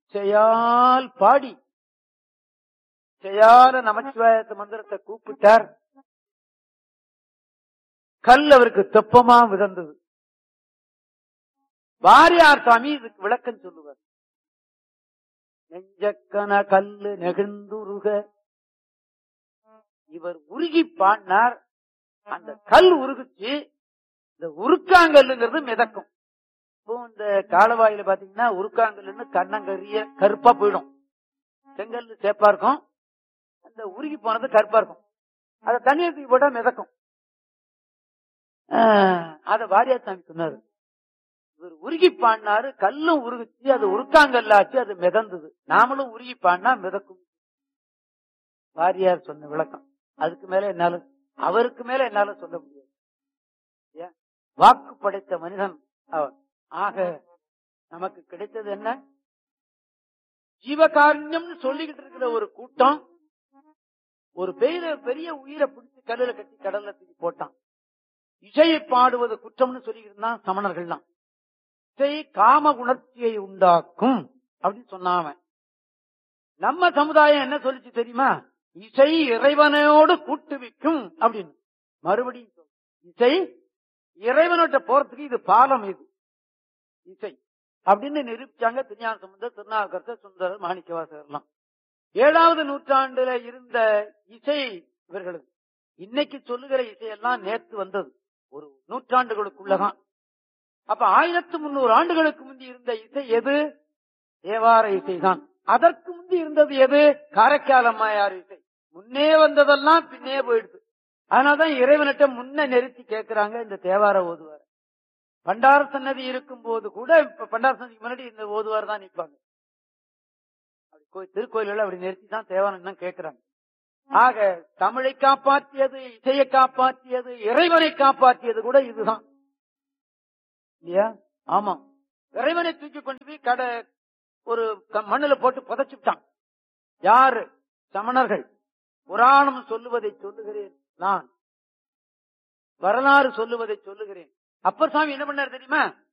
செயல் பாடி செயல நமச்சிவாயத்து மந்திரத்தை கூப்பிட்டார் கல் அவருக்கு தெப்பமா விதந்தது வாரியார் சாமி இதுக்கு விளக்கம் சொல்லுவார் நெஞ்சக்கன கல்லு நெகிழ்ந்துருக இவர் உருகி பாடினார் அந்த கல் உருகுச்சு இந்த உருக்காங்கல்லுங்கிறது மிதக்கும் இப்போ இந்த காலவாயில பாத்தீங்கன்னா உருக்காங்கல்லுன்னு கண்ணங்கரிய கருப்பா போயிடும் செங்கல் சேப்பா இருக்கும் அந்த உருகி போனது கருப்பா இருக்கும் அதை தண்ணீர் தூக்கி போட்டா மிதக்கும் ஆஹ் அத வாரியார் சாமி சொன்னாரு இவர் உருகி பாடினாரு கல்லும் உருகுச்சு அது உருக்காங்கல்லாச்சு அது மிதந்தது நாமளும் உருகி பாடினா மிதக்கும் வாரியார் சொன்ன விளக்கம் அதுக்கு மேல என்னால அவருக்கு மேல என்னால சொல்ல முடியாது ஏன்? வாக்கு படைத்த மனிதன் அவன் ஆக நமக்கு கிடைத்தது என்ன ஜீவகாருண்யம்னு சொல்லிக்கிட்டு இருக்கிற ஒரு கூட்டம் ஒரு பெரிய பெரிய உயிரை பிடிச்சு கல்லுல கட்டி கடல்ல தூக்கி போட்டான் இசையை பாடுவது குற்றம்னு சொல்லிக்கிட்டு இருந்தான் சமணர்கள்லாம் இசை காம உணர்ச்சியை உண்டாக்கும் அப்படின்னு சொன்னாம நம்ம சமுதாயம் என்ன சொல்லிச்சு தெரியுமா இசை இறைவனோடு கூட்டுவிக்கும் அப்படின்னு மறுபடியும் சொல்லு. இசை இறைவனோட்ட போறதுக்கு இது பாலம் இது இசை அப்படின்னு நிரூபிச்சாங்க திருஞான சம்பந்தர் திருநாவுக்கரசர் சுந்தரர் மாணிக்கவாசகர்லாம் ஏழாவது நூற்றாண்டுல இருந்த இசை இவர்களது இன்னைக்கு சொல்லுகிற இசையெல்லாம் நேத்து வந்தது ஒரு நூற்றாண்டுகளுக்குள்ளதான் அப்ப ஆயிரத்து முன்னூறு ஆண்டுகளுக்கு முந்தி இருந்த இசை எது தேவார இசைதான் அதற்கு முந்தி இருந்தது எது காரைக்கால் அம்மையார் இசை முன்னே வந்ததெல்லாம் பின்னே போயிடுது அதனாலதான் இறைவனிட்ட முன்ன நிறுத்தி கேட்கிறாங்க இந்த தேவார ஓதுவார் பண்டார சன்னதி இருக்கும் போது கூட இப்ப பண்டார சன்னதிக்கு முன்னாடி இந்த ஓதுவார் தான் நிற்பாங்க அப்படி கோயில் திருக்கோயில்கள் அப்படி நிறுத்தி தான் தேவாரம் தான் கேட்கிறாங்க ஆக தமிழை காப்பாற்றியது இசையை காப்பாற்றியது இறைவனை காப்பாற்றியது கூட இதுதான் இல்லையா ஆமா இறைவனை தூக்கி கொண்டு போய் கடை ஒரு க- மண்ணுல போட்டு புதைச்சுட்டான் யாரு சமணர்கள் புராணம் சொல்லுவதை சொல்லுகிறேன் நான் வரலாறு சொல்லுவதை சொல்லுகிறேன் அப்பர் சாமி என்ன பண்ணார் தெரியுமா